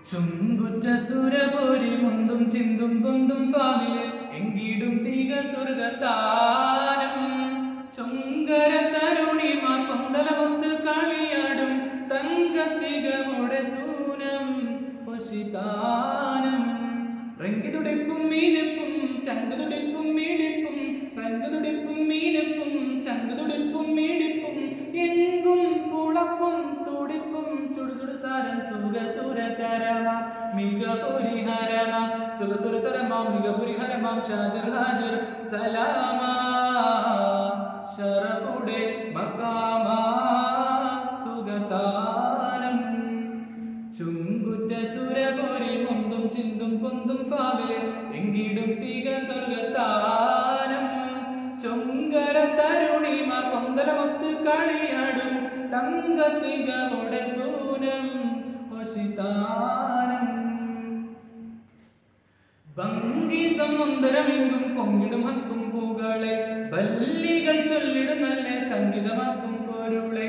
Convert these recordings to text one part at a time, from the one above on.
ചുങ്കുറ്റ സുരപൊരി മുന്തും ചിന്തും പൊന്തും പാതില് എങ്കിടും തിക സ്വർഗത്താനം ചുങ്കര തരുണിമാർ പന്തലമൊത്ത് കളിയാടും തങ്കത്തികമുടെ സൂനം പൊഷിതാനം റെങ്കിതുടിപ്പും മീനപ്പും ചങ്കുതുടിപ്പും മീടിപ്പും റങ്കുതുടിപ്പും മീനപ്പും ചങ്കുതുടിപ്പും മീടിപ്പും എങ്കും പുളപ്പും തുടിപ്പും ചുടുചുടു സാരൻ സുഖസുരതരമ മിക പുരിഹരമ സുഖസുരതരമാം മിക പുരിഹരമാം ഷാജർ ഹാജർ സലാമ ഷറഫുടെ മക്കാമ സുഖതാനം ചുങ്കുറ്റ സുരപുരി മുന്തും ചിന്തും പൊന്തും ഫാവില് എങ്കിടും തിക സ്വർഗത്താനം ചുങ്കര തരുണിമാർ പൊന്തലമൊത്ത് കളിയാടും തങ്കത്തികമുടെ സൂനം ഒശിതാനം ഭംഗി സമുദ്രമെങ്കും പൊങ്ങിടും ഹക്കും പൂകളെ ബല്ലികൾ ചൊല്ലിടും നല്ല സംഗീതമാക്കും പൊരുളെ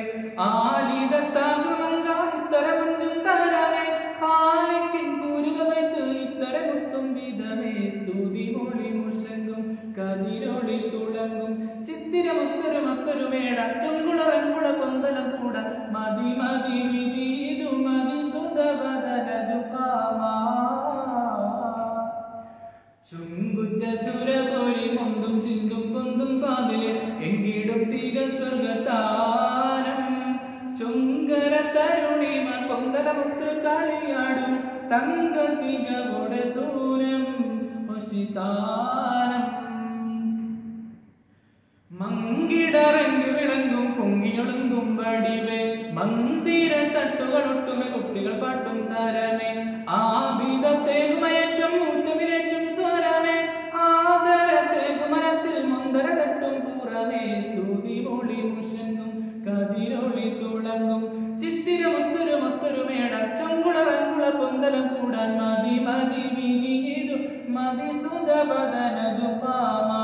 ആലിതത്താകുമങ്കാത്തരമഞ്ചും തരമേ ഹാലിക്കിൻ പൂരിക വൈത്ത് ഇത്തരമുത്തും വിധമേ സ്തുതി മൊഴി മുഷങ്കും കതിരൊളി തുളങ്ങും ചിത്തിരമൊത്തൊരു മത്തൊരു മേട ചൊങ്കുളറങ്കുള പൊന്തലം കൂട മതി മതി വിധി ഇതു മതി സുതവദനതു കാമാ ചുങ്കുറ്റ സുരപൊരി മുന്തും ചിന്തും പൊന്തും പാതില് എങ്കിടും തിക സ്വർഗത്താനം ചുങ്കര തരുണിമാർ പൊന്തലമുത്ത് കളിയാടും തങ്ക തികവുടെ സൂരം ഒശിതാനം മങ്കിടറങ്ങി വിളങ്ങും പൊങ്ങിയൊളുങ്കും വടിവേ മന്ദിര തട്ടുകൾ ഒട്ടുമ കുട്ടികൾ പാട്ടും തരമേ ആവിധത്തേകുമയറ്റും മൂത്തമിലേറ്റും സ്വരമേ ആദരത്തേകുമനത്തിൽ മുന്തര തട്ടും പുറമേ സ്തുതി മൊഴി മുഷങ്ങും കതിരൊളി തുളങ്ങും ചിത്തിരമൊത്തൊരു മൊത്തൊരു മേട ചൊങ്കുളറങ്കുള പൊന്തലം കൂടാൻ മതി മതി വിനിയതു മതി സുതപദനതു പാമാ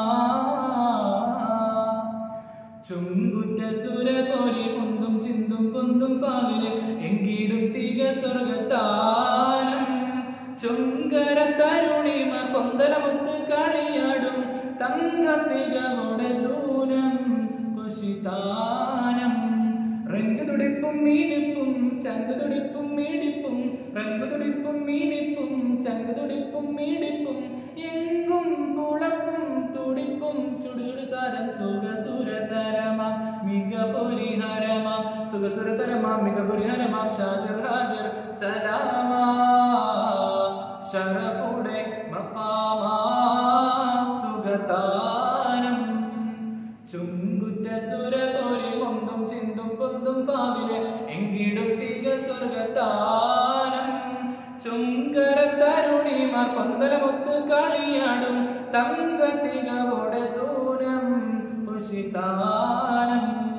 ചുങ്കുറ്റ സുരപൊരി മുന്തും ചിന്തും പൊന്തും പാതില് എങ്കിടും തിക സ്വർഗത്താനം ചുങ്കര തരുണിമ പൊന്തലമൊത്ത് കളിയാടും തങ്ക തികമുടെ സൂനം കുശിതാനം റങ്ക് തുടിപ്പും മീനിപ്പും ചങ്ക് തുടിപ്പും മീടിപ്പും റങ്ക് തുടിപ്പും മീനിപ്പും ചങ്ക് തുടിപ്പും മീടിപ്പും എങ്കും പുളപ്പും തുടിപ്പും ചുടുചുടു സാരം സുഖസുരതരമ മിക പരിഹരമ സുഖസുരതരമ മിക പരിഹരമ ഷാജർ ഹാജർ സലാമ ഷറഫുടെ മക്കാമ സുഖതാനം ചുങ്കുറ്റ സുരപൊരി മൊന്തും ചിന്തും പൊന്തും പാതില് എങ്കിടും തിക സ്വർഗത്താനം ചുങ്കര തരുണിമാർ പന്തലമൊത്ത് കളിയാടും തങ്ക തികവോടെ സൂനം പുഷിതാനം